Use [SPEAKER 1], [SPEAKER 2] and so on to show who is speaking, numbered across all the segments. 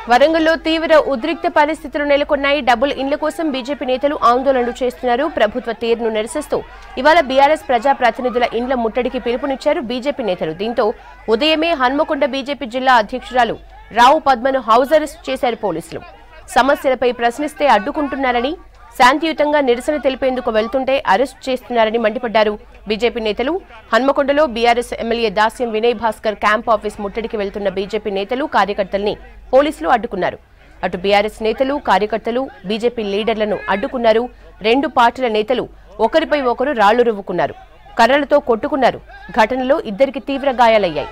[SPEAKER 1] వరంగల్లో తీవ్ర ఉద్రిక్త పరిస్థితులు నెలకొన్నాయి డబుల్ ఇండ్ల కోసం బీజేపీ నేతలు ఆందోళనలు చేస్తున్నారు ప్రభుత్వ తీరును నిరసిస్తూ ఇవాళ బీఆర్ఎస్ ప్రజా ప్రతినిధుల ఇండ్ల ముట్టడికి పిలుపునిచ్చారు బీజేపీ నేతలు దీంతో ఉదయమే హన్మకొండ బీజేపీ జిల్లా అధ్యక్షురాలు రావు పద్మను హౌస్ అరెస్ట్ చేశారు పోలీసులు సమస్యలపై ప్రశ్నిస్తే అడ్డుకుంటున్నారని శాంతియుతంగా నిరసన తెలిపేందుకు వెళ్తుంటే అరెస్ట్ చేస్తున్నారని మండిపడ్డారు బీజేపీ నేతలు హన్మకొండలో BRS MLA Dasyam Vinay Bhaskar camp office ముట్టడికి వెళ్తున్న బీజేపీ నేతలు కార్యకర్తల్ని పోలీసులు అడ్డుకున్నారు అటు బీఆర్ఎస్ నేతలు కార్యకర్తలు బీజేపీ లీడర్లను అడ్డుకున్నారు రెండు పార్టీల నేతలు ఒకరిపై ఒకరు రాళ్లు రువ్వుకున్నారు కర్రలతో కొట్టుకున్నారు ఘటనలో ఇద్దరికి తీవ్ర గాయాలయ్యాయి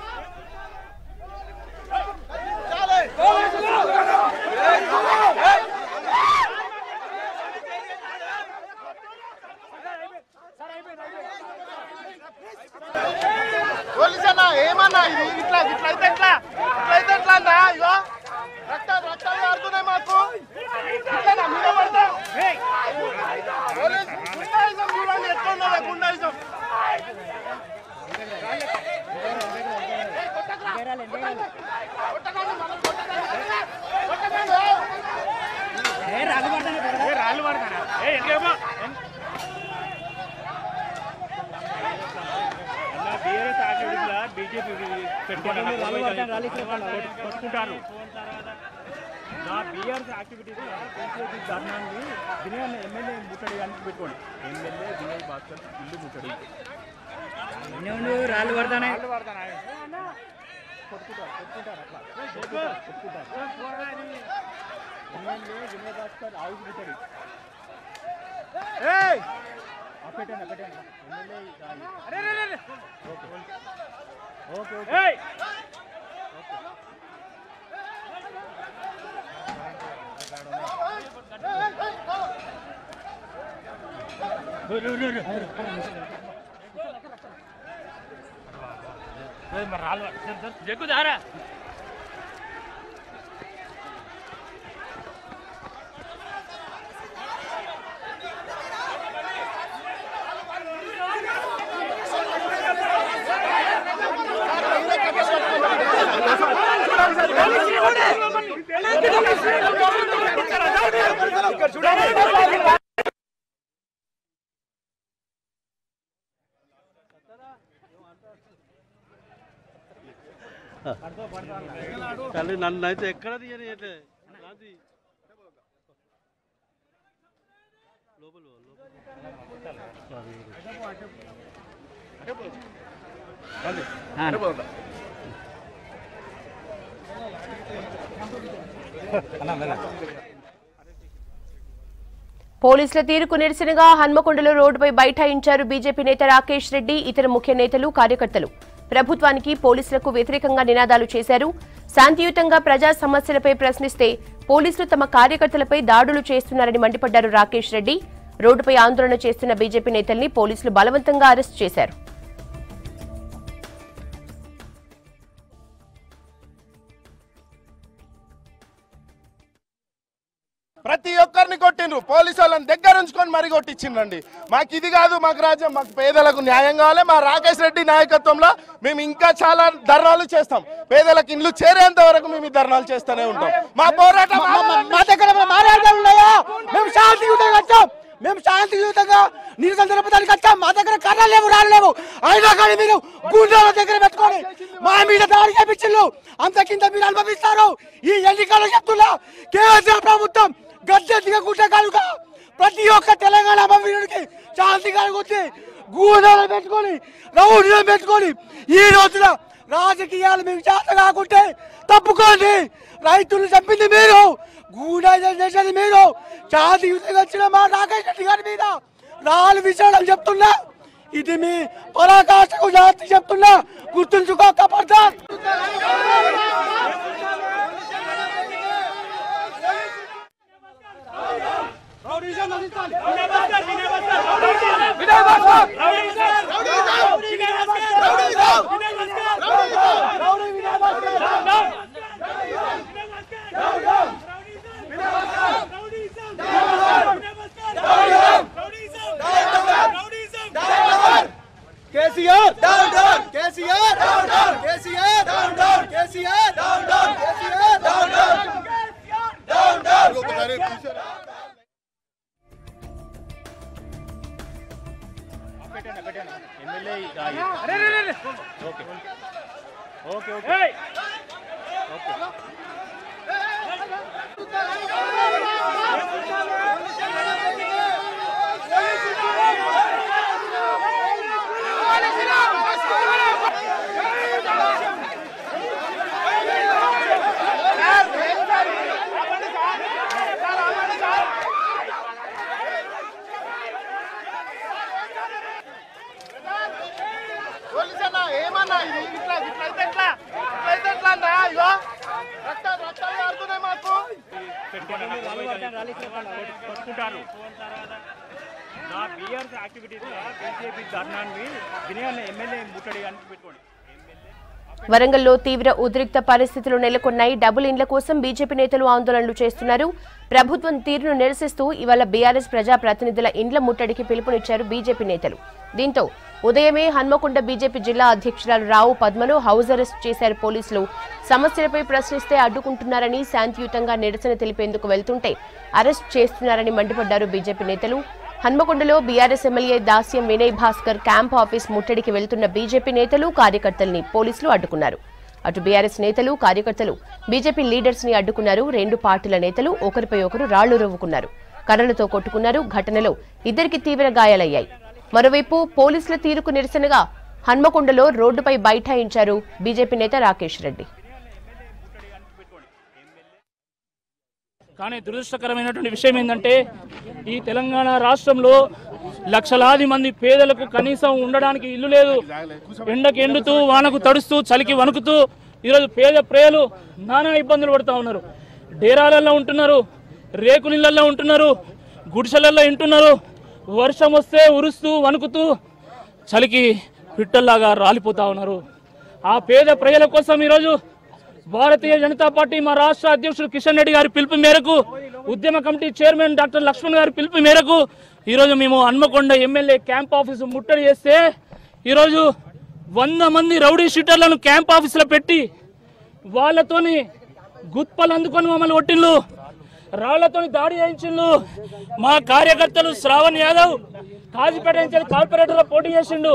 [SPEAKER 2] పోలీస్ అన్న ఏమన్నా ఇది ఇట్లా ఇట్లా అయితే ఎట్లా ఇట్లా అయితే ఎట్లా అన్నా ఇగో రక్తాలు రక్తాలు ఆడుతున్నాయి మాకు ఇట్లనా మీద పడతాం పోలీస్ గుండాయిజం చూడండి ఎట్లా ఉన్నదో గుండాయిజం
[SPEAKER 3] రాళ్ళు పడతారా ఏ ఎట్లేమో బీఆర్ఎస్ ఆర్టీడీలో బీజేపీ పెట్టుకుంటారు కొట్టుకుంటారు నా బీఆర్ఎస్ యాక్టివిటీస్ బీజేపీ ధర్నాన్ని వినయ్ ఎమ్మెల్యే ముట్టడి అని పెట్టుకోండి ఎమ్మెల్యే వినయ్ భాస్కర్ ఇల్లు ముట్టడి
[SPEAKER 4] రాళ్ళు పడతానే
[SPEAKER 3] రాళ్ళు పడతారా కొట్టుకుంటారు కొట్టుకుంటారు అట్లా కొట్టుకుంటారు కొట్టుకుంటారు ఎమ్మెల్యే వినయ్ భాస్కర్ హౌస్ ముట్టడి
[SPEAKER 2] ఏయ్
[SPEAKER 3] ఆ, పెట్టండి పెట్టండి ఎమ్మెల్యే ఓకే ఓకే జగ్గుదారా
[SPEAKER 5] తల్లి నన్ను అయితే ఎక్కడ తీయనియట్లే రాజీ లోపల పో, లోపల
[SPEAKER 1] పోలీసుల తీరుకు నిరసనగా హన్మకొండలో రోడ్డుపై బైఠాయించారు బీజేపీ నేత రాకేష్ రెడ్డి ఇతర ముఖ్య నేతలు కార్యకర్తలు ప్రభుత్వానికి పోలీసులకు వ్యతిరేకంగా నినాదాలు చేశారు శాంతియుతంగా ప్రజా సమస్యలపై ప్రశ్నిస్తే పోలీసులు తమ కార్యకర్తలపై దాడులు చేస్తున్నారని మండిపడ్డారు రాకేష్ రెడ్డి రోడ్డుపై ఆందోళన చేస్తున్న బీజేపీ నేతల్ని పోలీసులు బలవంతంగా అరెస్ట్ చేశారు
[SPEAKER 2] ప్రతి ఒక్కరిని కొట్టిండ్రు పోలీసు వాళ్ళని దగ్గర ఉంచుకొని మరీ కొట్టించిండ్రండి మాకు ఇది కాదు మాకు రాజ్యం మాకు పేదలకు న్యాయం కావాలి మా రాకేష్ రెడ్డి నాయకత్వంలో మేము ఇంకా చాలా ధర్నాలు చేస్తాం పేదలకు ఇండ్లు చేరేంత వరకు మేము ఈ ధర్నాలు చేస్తూనే ఉంటాం మా పోరాటం
[SPEAKER 4] మా దగ్గర మాట్లాడతాలు ఉన్నాయా మేము శాంతియుతంగా వచ్చాం మేము శాంతియుతంగా నిరసన జరపడానికి వచ్చాం మా దగ్గర కర్రలు లేవు రాళ్ళు లేవు అయినా కానీ మీరు గుండెల దగ్గర పెట్టుకొని మా మీద దాడి చేపించు అంత కింద మీరు అనుభవిస్తారు ఈ ఎన్నికల్లో చెప్తున్నా కేసీఆర్ ప్రభుత్వం గద్దె దిగకుంటే కనుక ప్రతి ఒక్క తెలంగాణ అభివృద్ధికి శాంతి కలుగుతుంది గూడలు పెట్టుకొని రౌడీలు పెట్టుకొని ఈ రోజున రాజకీయాలు మీకు చేత కాకుంటే తప్పుకోండి రైతులు చంపింది మీరు గూడాయిజం చేసేది మీరు జాతి యుద్ధం వచ్చిన మా రాకేష్ రెడ్డి గారి మీద నాలుగు విషయాలు చెప్తున్నా ఇది మీ పరాకాష్ఠకు జాతి చెప్తున్నా గుర్తుంచుకో కపడతా
[SPEAKER 2] కేసీఆర్ కేసీఆర్ కేసీఆర్
[SPEAKER 3] పెట్టండి పెట్టండి MLA okay okay okay okay
[SPEAKER 2] police అన్న ఏమన్నా ఇది ఇట్లా ఇట్లా అయితే ఎట్లా ఇట్లా అయితే ఎట్లా అన్నా ఇగో రక్తాలు రక్తాలు కారుతున్నాయి మాకు
[SPEAKER 3] కొట్టుకుంటారు నా బీఆర్స్ యాక్టివిటీస్ బీజేపీ ధర్నాన్ని దీని ఎమ్మెల్యే ముట్టడి అని పెట్టుకోండి
[SPEAKER 1] వరంగల్లో తీవ్ర ఉద్రిక్త పరిస్థితులు నెలకొన్నాయి డబుల్ ఇండ్ల కోసం బీజేపీ నేతలు ఆందోళనలు చేస్తున్నారు ప్రభుత్వం తీరును నిరసిస్తూ ఇవాళ బీఆర్ఎస్ ప్రజా ప్రతినిధుల ఇండ్ల ముట్టడికి పిలుపునిచ్చారు బీజేపీ నేతలు దీంతో ఉదయమే హన్మకొండ బీజేపీ జిల్లా అధ్యక్షురాలు రావు పద్మను హౌస్ అరెస్ట్ చేశారు పోలీసులు సమస్యలపై ప్రశ్నిస్తే అడ్డుకుంటున్నారని శాంతియుతంగా నిరసన తెలిపేందుకు వెళ్తుంటే అరెస్ట్ చేస్తున్నారని మండిపడ్డారు బీజేపీ నేతలు హన్మకొండలో BRS MLA Dasyam Vinay Bhaskar camp office ముట్టడికి వెళ్తున్న బీజేపీ నేతలు కార్యకర్తల్ని పోలీసులు అడ్డుకున్నారు అటు బీఆర్ఎస్ నేతలు కార్యకర్తలు బీజేపీ లీడర్స్ ని అడ్డుకున్నారు రెండు పార్టీల నేతలు ఒకరిపై ఒకరు రాళ్లు రువ్వుకున్నారు కర్రలతో కొట్టుకున్నారు ఘటనలో ఇద్దరికి తీవ్ర గాయాలయ్యాయి మరోవైపు పోలీసుల తీరుకు నిరసనగా హన్మకొండలో రోడ్డుపై బైఠాయించారు బీజేపీ నేత రాకేష్ రెడ్డి
[SPEAKER 6] కానీ దురదృష్టకరమైనటువంటి విషయం ఏంటంటే ఈ తెలంగాణ రాష్ట్రంలో లక్షలాది మంది పేదలకు కనీసం ఉండడానికి ఇల్లు లేదు ఎండకు ఎండుతూ వానకు తడుస్తూ చలికి వణుకుతూ ఈరోజు పేద ప్రేయలు నానా ఇబ్బందులు పడుతూ ఉన్నారు డేరాలలో ఉంటున్నారు రేకునిళ్ళల్లో ఉంటున్నారు గుడిసెలల్లో ఉంటున్నారు వర్షం వస్తే ఉరుస్తూ వణుకుతూ చలికి పిట్టల్లాగా రాలిపోతా ఉన్నారు ఆ పేద ప్రజల కోసం ఈరోజు భారతీయ జనతా పార్టీ మా రాష్ట్ర అధ్యక్షుడు కిషన్ రెడ్డి గారి పిలుపు మేరకు ఉద్యమ కమిటీ చైర్మన్ డాక్టర్ లక్ష్మణ్ గారి పిలుపు మేరకు ఈరోజు మేము హన్మకొండ ఎమ్మెల్యే క్యాంప్ ఆఫీసు ముట్టడి చేస్తే ఈరోజు వంద మంది రౌడీ షీటర్లను క్యాంప్ ఆఫీసులో పెట్టి వాళ్ళతోని గుత్పలు అందుకొని మమ్మల్ని కొట్టిళ్ళు రాళ్లతోని దాడి చేయించిండు మా కార్యకర్తలు శ్రావణ్ యాదవ్ కాజీపేట నుంచి కార్పొరేటర్ పోటీ చేసిండు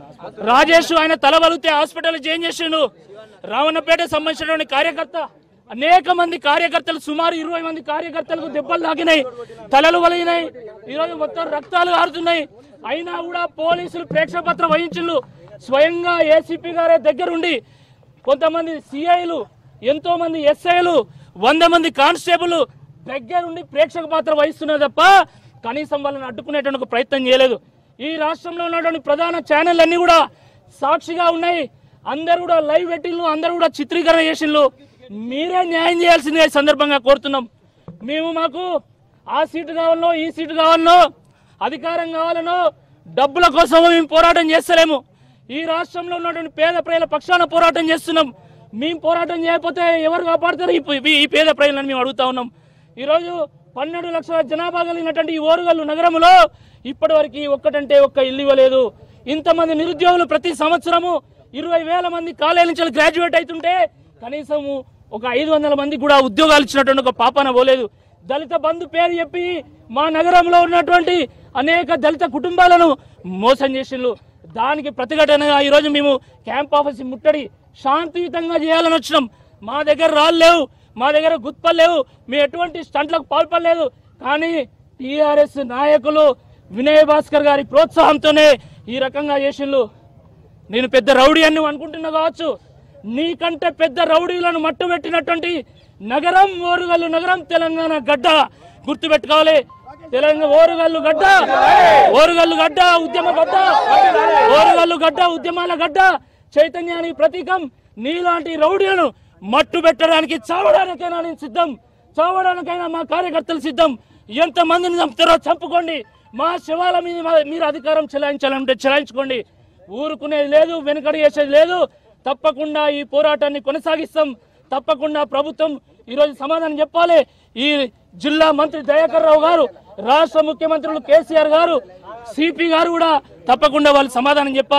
[SPEAKER 6] రాజేష్ ఆయన తల వలిగితే హాస్పిటల్ చేంజ్ చేసిండు రావణపేట సంబంధించినటువంటి కార్యకర్త అనేక మంది కార్యకర్తలు సుమారు ఇరవై మంది కార్యకర్తలకు దెబ్బలు తాకినాయి తలలు వలిగినాయి ఈరోజు మొత్తం రక్తాలు కారుతున్నాయి అయినా కూడా పోలీసులు ప్రేక్షపత్రం వహించిండు స్వయంగా ఏసీపీ గారే దగ్గరుండి కొంతమంది సిఐలు ఎంతో మంది ఎస్ఐలు వంద మంది కానిస్టేబుల్ దగ్గరుండి ప్రేక్షక పాత్ర వహిస్తున్నారు తప్ప కనీసం వాళ్ళని అడ్డుకునేటువంటి ఒక ప్రయత్నం చేయలేదు ఈ రాష్ట్రంలో ఉన్నటువంటి ప్రధాన ఛానల్ అన్ని కూడా సాక్షిగా ఉన్నాయి అందరు కూడా లైవ్ పెట్టిళ్ళు అందరు కూడా చిత్రీకరణ చేసిండ్రు మీరే న్యాయం చేయాల్సిందిగా ఈ సందర్భంగా కోరుతున్నాం మేము మాకు ఆ సీటు కావాలనో ఈ సీటు కావాలనో అధికారం కావాలనో డబ్బుల కోసం మేము పోరాటం చేస్తలేము ఈ రాష్ట్రంలో ఉన్నటువంటి పేద ప్రజల పక్షాన పోరాటం చేస్తున్నాం మేము పోరాటం చేయకపోతే ఎవరు కాపాడతారు ఈ పే- ఈ పేద ప్రజలను మేము అడుగుతా ఉన్నాం ఈరోజు పన్నెండు లక్షల జనాభా కలిగినటువంటి ఈ ఓరుగల్లు నగరంలో ఇప్పటి వరకు ఒక్కటంటే ఒక్క ఇల్లు ఇవ్వలేదు ఇంతమంది నిరుద్యోగులు ప్రతి సంవత్సరము ఇరవై వేల మంది కాలేజీ నుంచి గ్రాడ్యుయేట్ అవుతుంటే కనీసము ఒక ఐదు వందల మందికి కూడా ఉద్యోగాలు ఇచ్చినటువంటి ఒక పాపన పోలేదు దళిత బంధు పేరు చెప్పి మా నగరంలో ఉన్నటువంటి అనేక దళిత కుటుంబాలను మోసం చేసిండ్రు దానికి ప్రతిఘటనగా ఈరోజు మేము క్యాంప్ ఆఫీస్ ముట్టడి శాంతియుతంగా చేయాలని వచ్చినాం మా దగ్గర రాళ్ళు లేవు మా దగ్గర గుత్పలు లేవు మేము ఎటువంటి స్టంట్లకు పాల్పడలేదు కానీ టీఆర్ఎస్ నాయకులు వినయ్ భాస్కర్ గారి ప్రోత్సాహంతోనే ఈ రకంగా చేసిండ్రు నేను పెద్ద రౌడీ అని నువ్వు అనుకుంటున్నా కావచ్చు నీకంటే పెద్ద రౌడీలను మట్టుబెట్టినటువంటి నగరం ఓరుగల్లు నగరం తెలంగాణ గడ్డ గుర్తుపెట్టుకోవాలి తెలంగాణ ఓరుగల్లు గడ్డ ఓరుగల్లు గడ్డ ఉద్యమ గడ్డ ఓరుగల్లు గడ్డ ఉద్యమాల గడ్డ చైతన్యానికి ప్రతీకం నీలాంటి రౌడీలను మట్టు పెట్టడానికి చావడానికైనా నేను సిద్ధం చావడానికైనా మా కార్యకర్తలు సిద్ధం ఎంత మందిని చంపుతారో చంపుకోండి మా శవాల మీద మా- మీరు అధికారం చెలాయించాలంటే చెలాయించుకోండి ఊరుకునేది లేదు వెనుకడి చేసేది లేదు తప్పకుండా ఈ పోరాటాన్ని కొనసాగిస్తాం తప్పకుండా ప్రభుత్వం ఈరోజు సమాధానం చెప్పాలి ఈ జిల్లా మంత్రి దయాకర్ రావు గారు రాష్ట్ర ముఖ్యమంత్రులు కేసీఆర్ గారు సిపి గారు కూడా తప్పకుండా వాళ్ళు సమాధానం చెప్పాలి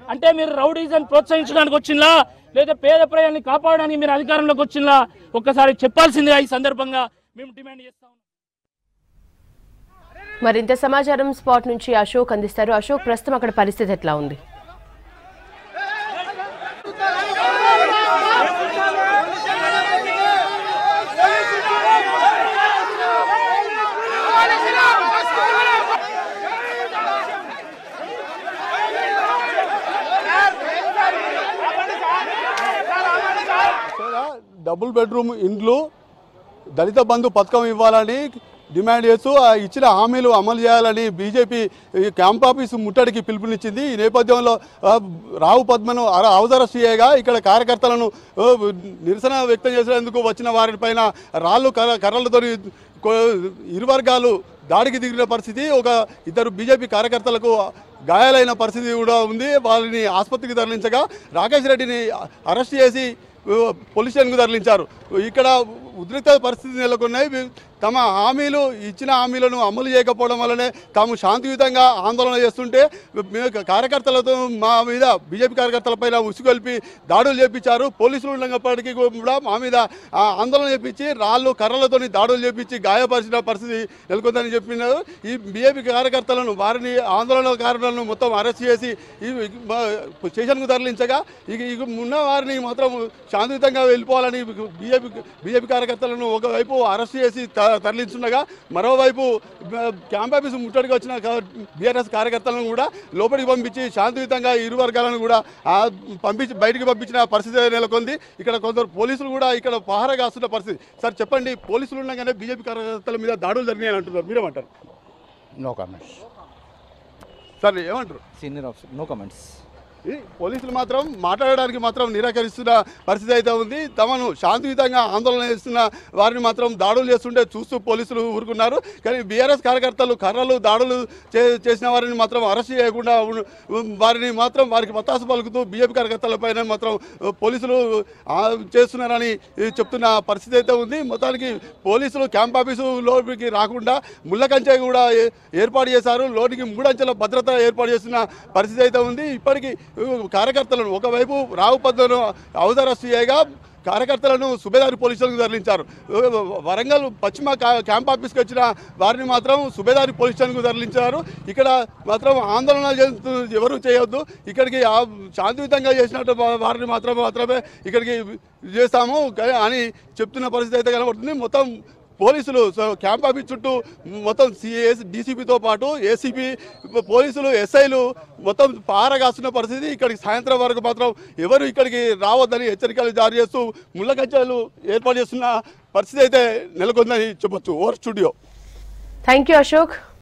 [SPEAKER 6] అంటే మీరు రౌడీజం ప్రోత్సహించడానికి వచ్చిందా లేదా పేద ప్రజల్ని కాపాడడానికి మీరు అధికారంలోకి వచ్చిందా ఒక్కసారి చెప్పాల్సిందిగా ఈ సందర్భంగా మేము డిమాండ్ చేస్తాం
[SPEAKER 1] మరింత సమాచారం స్పాట్ నుంచి అశోక్ అందిస్తారు అశోక్ ప్రస్తుతం అక్కడ పరిస్థితి ఎట్లా ఉంది
[SPEAKER 7] కూడా డబుల్ బెడ్రూమ్ ఇండ్లు దళిత బంధు పథకం ఇవ్వాలని డిమాండ్ చేస్తూ ఆ ఇచ్చిన హామీలు అమలు చేయాలని బీజేపీ ఈ క్యాంప్ ఆఫీస్ ముట్టడికి పిలుపునిచ్చింది ఈ నేపథ్యంలో ఆ, రావు పద్మను అర- అవసర సీఏగా ఇక్కడ కార్యకర్తలను ఆ, నిరసన వ్యక్తం చేసేందుకు వచ్చిన వారిపైన రాళ్ళు కర్ర కర్రలతో ఇరు వర్గాలు దాడికి దిగిన పరిస్థితి ఒక ఇద్దరు బీజేపీ కార్యకర్తలకు గాయాలైన పరిస్థితి కూడా ఉంది వారిని ఆసుపత్రికి తరలించగా రాకేష్ రెడ్డిని అరెస్ట్ చేసి పోలీస్ స్టేషన్కు తరలించారు ఇక్కడ ఉద్రిక్త పరిస్థితి నెలకొన్నాయి తమ హామీలు ఇచ్చిన హామీలను అమలు చేయకపోవడం వల్లనే తాము శాంతియుతంగా ఆందోళన చేస్తుంటే మేము కార్యకర్తలతో మా మీద బీజేపీ కార్యకర్తలపైన ఉసుగొల్పి దాడులు చేపించారు పోలీసులు ఉన్నప్పటికీ కూడా మా మీద ఆ, ఆందోళన చేపించి రాళ్ళు కర్రలతోని దాడులు చేపించి గాయపరిచిన పరిస్థితి నెలకొందని చెప్పినారు ఈ బీజేపీ కార్యకర్తలను వారిని ఆందోళనకారులను మొత్తం అరెస్ట్ చేసి ఈ మా స్టేషన్కు తరలించగా ఇక ఇక ఉన్న వారిని మాత్రం శాంతియుతంగా వెళ్ళిపోవాలని బీజేపీ బీజేపీ కార్యకర్తలను ఒకవైపు అరెస్ట్ చేసి త- తరలించుండగా మరోవైపు బ- క్యాంప్ ఆఫీస్ ముట్టడికి వచ్చిన బీఆర్ఎస్ కార్యకర్తలను కూడా లోపలికి పంపించి శాంతియుతంగా ఇరు వర్గాలను కూడా ఆ, పంపించి బయటికి పంపించిన పరిస్థితి నెలకొంది ఇక్కడ కొందరు పోలీసులు కూడా ఇక్కడ పహారా కాస్తున్న పరిస్థితి సార్ చెప్పండి పోలీసులు ఉండగానే బీజేపీ కార్యకర్తల మీద దాడులు జరిగినాయని అంటున్నారు మీరేమంటారు
[SPEAKER 8] నో కామెంట్స్
[SPEAKER 7] సార్ ఏమంటారు
[SPEAKER 8] సీనియర్ ఆఫీసర్ నో కామెంట్స్
[SPEAKER 7] ఈ పోలీసులు మాత్రం మాట్లాడడానికి మాత్రం నిరాకరిస్తున్న పరిస్థితి అయితే ఉంది తమను శాంతియుతంగా ఆందోళన చేస్తున్న వారిని మాత్రం దాడులు చేస్తుంటే చూస్తూ పోలీసులు ఊరుకున్నారు కానీ బీఆర్ఎస్ కార్యకర్తలు కర్రలు దాడులు చే- చేసిన వారిని మాత్రం అరెస్ట్ చేయకుండా ఉన్- వారిని మాత్రం వారికి మతాసు పలుకుతూ బీజేపీ కార్యకర్తలపైన మాత్రం పోలీసులు ఆ, చేస్తున్నారని చెప్తున్న పరిస్థితి అయితే ఉంది మొత్తానికి పోలీసులు క్యాంప్ ఆఫీసు లోపలికి రాకుండా ముళ్ళ కంచె కూడా ఏ- ఏర్పాటు చేశారు లోనికి మూడంచెల భద్రత ఏర్పాటు చేస్తున్న పరిస్థితి అయితే ఉంది ఇప్పటికీ ఉ, కార్యకర్తలను ఒకవైపు రావు పద్మను అవసర సీఐగా కార్యకర్తలను సుబేదారి పోలీసులకు తరలించారు ఉ, వరంగల్ పశ్చిమ కా- క్యాంప్ ఆఫీస్కి వచ్చిన వారిని మాత్రం సుబేదారి పోలీస్ స్టేషన్కు తరలించారు ఇక్కడ మాత్రం ఆందోళన చేస్తూ ఎవరు చేయొద్దు ఇక్కడికి ఆ శాంతియుతంగా చేసినట్టు వా- వారిని మాత్రం మాత్రమే ఇక్కడికి చేస్తాము కానీ అని చెప్తున్న పరిస్థితి అయితే కనబడుతుంది మొత్తం పోలీసులు సో క్యాంప్ ఆఫీస్ చుట్టూ మొత్తం సిఎస్ డీసీపీతో పాటు ఏసీపీ పోలీసులు ఎస్ఐలు మొత్తం పారగాస్తున్న పరిస్థితి ఇక్కడికి సాయంత్రం వరకు మాత్రం ఎవరు ఇక్కడికి రావద్దని హెచ్చరికలు జారీ చేస్తూ ముళ్ళ కంచెలు ఏర్పాటు చేస్తున్న పరిస్థితి అయితే నెలకొందని చెప్పొచ్చు over studio
[SPEAKER 1] thank you Ashok